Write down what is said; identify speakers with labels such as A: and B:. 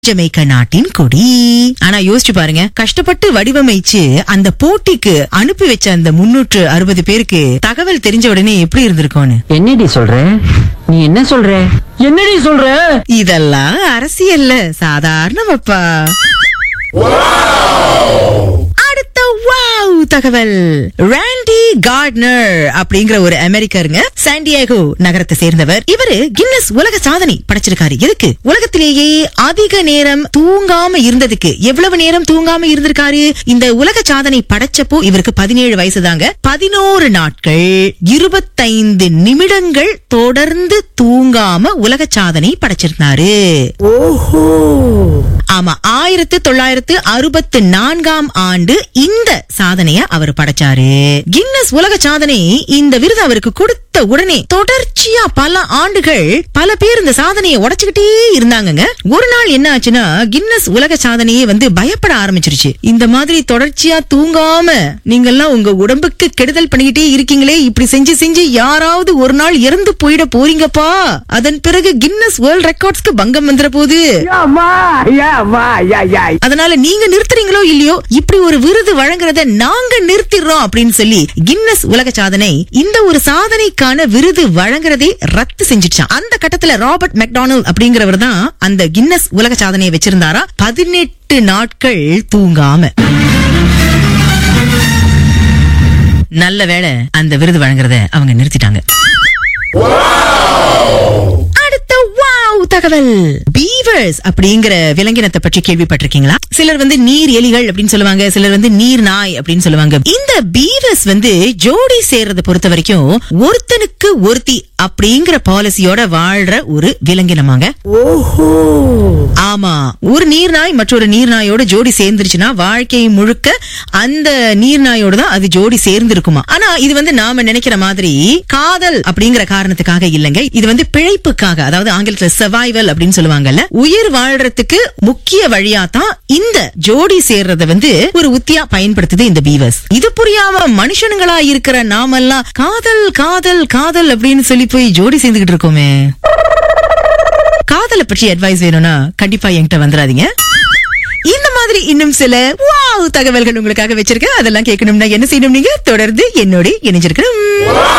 A: Jamaica நாட்டின் கொடி ஆனா யோசிச்சு பாருங்க கஷ்டப்பட்டு வடிவமைச்சு அந்த போட்டிக்கு அனுப்பி வச்ச அந்த முன்னூற்று அறுபது பேருக்கு தகவல் தெரிஞ்ச உடனே எப்படி இருந்திருக்கும்னு
B: என்னடி சொல்ற நீ என்ன சொல்ற என்னடி சொல்ற
A: இதெல்லாம் அரசியல்ல சாதாரணமாப்பா அடுத்த வாவ் தகவல் ராண்டி கார்ட்னர் அப்படிங்கிற ஒரு அமெரிக்கருங்க சாண்டியாகோ நகரத்தை சேர்ந்தவர் இவரு கின்னஸ் உலக சாதனை படைச்சிருக்காரு எதுக்கு உலகத்திலேயே அதிக நேரம் தூங்காம இருந்ததுக்கு எவ்வளவு நேரம் தூங்காம இருந்திருக்காரு இந்த உலக சாதனை படைச்சப்போ இவருக்கு பதினேழு வயசு தாங்க பதினோரு நாட்கள் இருபத்தைந்து நிமிடங்கள் தொடர்ந்து தூங்காம உலக சாதனை படைச்சிருந்தாரு ஆமா ஆயிரத்து தொள்ளாயிரத்து அறுபத்து நான்காம் ஆண்டு இந்த சாதனைய அவர் படைச்சாரு கின்னஸ் உலக சாதனை இந்த விருது அவருக்கு கொடுத்த உடனே தொடர்ச்சியா பல ஆண்டுகள் பல பேர் இந்த சாதனையை உடைச்சுக்கிட்டே இருந்தாங்கங்க ஒரு நாள் என்ன ஆச்சுன்னா கின்னஸ் உலக சாதனையே வந்து பயப்பட ஆரம்பிச்சிருச்சு இந்த மாதிரி தொடர்ச்சியா தூங்காம நீங்கெல்லாம் உங்க உடம்புக்கு கெடுதல் பண்ணிக்கிட்டே இருக்கீங்களே இப்படி செஞ்சு செஞ்சு யாராவது ஒரு நாள் இறந்து போயிட போறீங்கப்பா அதன் பிறகு கின்னஸ் வேர்ல்ட் ரெக்கார்ட்ஸ்க்கு பங்கம் வந்துற போது அதனால நீங்க நிறுத்துறீங்களோ இல்லையோ இப்படி ஒரு விருது வழங்குறத நாங்க நிறுத்திடுறோம் அப்படின்னு சொல்லி கின்னஸ் உலக சாதனை இந்த ஒரு சாதனைக்கான விருது வழங்குறதே ரத்து செஞ்சுச்சான் அந்த கட்டத்துல ராபர்ட் மெக்டானல் அப்படிங்கிறவர் தான் அந்த கின்னஸ் உலக சாதனையை வச்சிருந்தாரா பதினெட்டு நாட்கள் தூங்காம நல்ல வேளை அந்த விருது வழங்குறத அவங்க நிறுத்திட்டாங்க அடுத்த வாவ் தகவல் பீவர்ஸ் அப்படிங்கிற விலங்கினத்தை பற்றி கேள்விப்பட்டிருக்கீங்களா சிலர் வந்து நீர் எலிகள் அப்படின்னு சொல்லுவாங்க சிலர் வந்து நீர் நாய் அப்படின்னு சொல்லுவாங்க இந்த பீவர்ஸ் வந்து ஜோடி சேர்றதை பொறுத்த வரைக்கும் ஒருத்தனுக்கு ஒருத்தி அப்படிங்கிற பாலிசியோட வாழ்ற ஒரு விலங்கினமாங்க ஆமா ஒரு நீர்நாய் மற்றொரு நீர்நாயோட ஜோடி சேர்ந்துருச்சுன்னா வாழ்க்கை முழுக்க அந்த நீர்நாயோட தான் அது ஜோடி சேர்ந்து இருக்குமா ஆனா இது வந்து நாம நினைக்கிற மாதிரி காதல் அப்படிங்கிற காரணத்துக்காக இல்லைங்க இது வந்து பிழைப்புக்காக அதாவது ஆங்கிலத்துல சர்வைவல் அப்படின்னு சொல்லுவாங்கல்ல உயிர் வாழ்றதுக்கு முக்கிய வழியா தான் இந்த ஜோடி சேர்றத வந்து ஒரு உத்தியா பயன்படுத்துது இந்த பீவர்ஸ் இது புரியாம மனுஷனுங்களா இருக்கிற நாமெல்லாம் காதல் காதல் காதல் அப்படின்னு சொல்லி போய் ஜோடி சேர்ந்துகிட்டு இருக்கோமே காதலை பற்றி அட்வைஸ் வேணும்னா கண்டிப்பா என்கிட்ட வந்துடாதீங்க இந்த மாதிரி இன்னும் சில வாவ் தகவல்கள் உங்களுக்காக வச்சிருக்கேன் அதெல்லாம் கேட்கணும்னா என்ன செய்யணும் நீங்க தொடர்ந்து என்னோட இணைஞ்சிருக்கணும்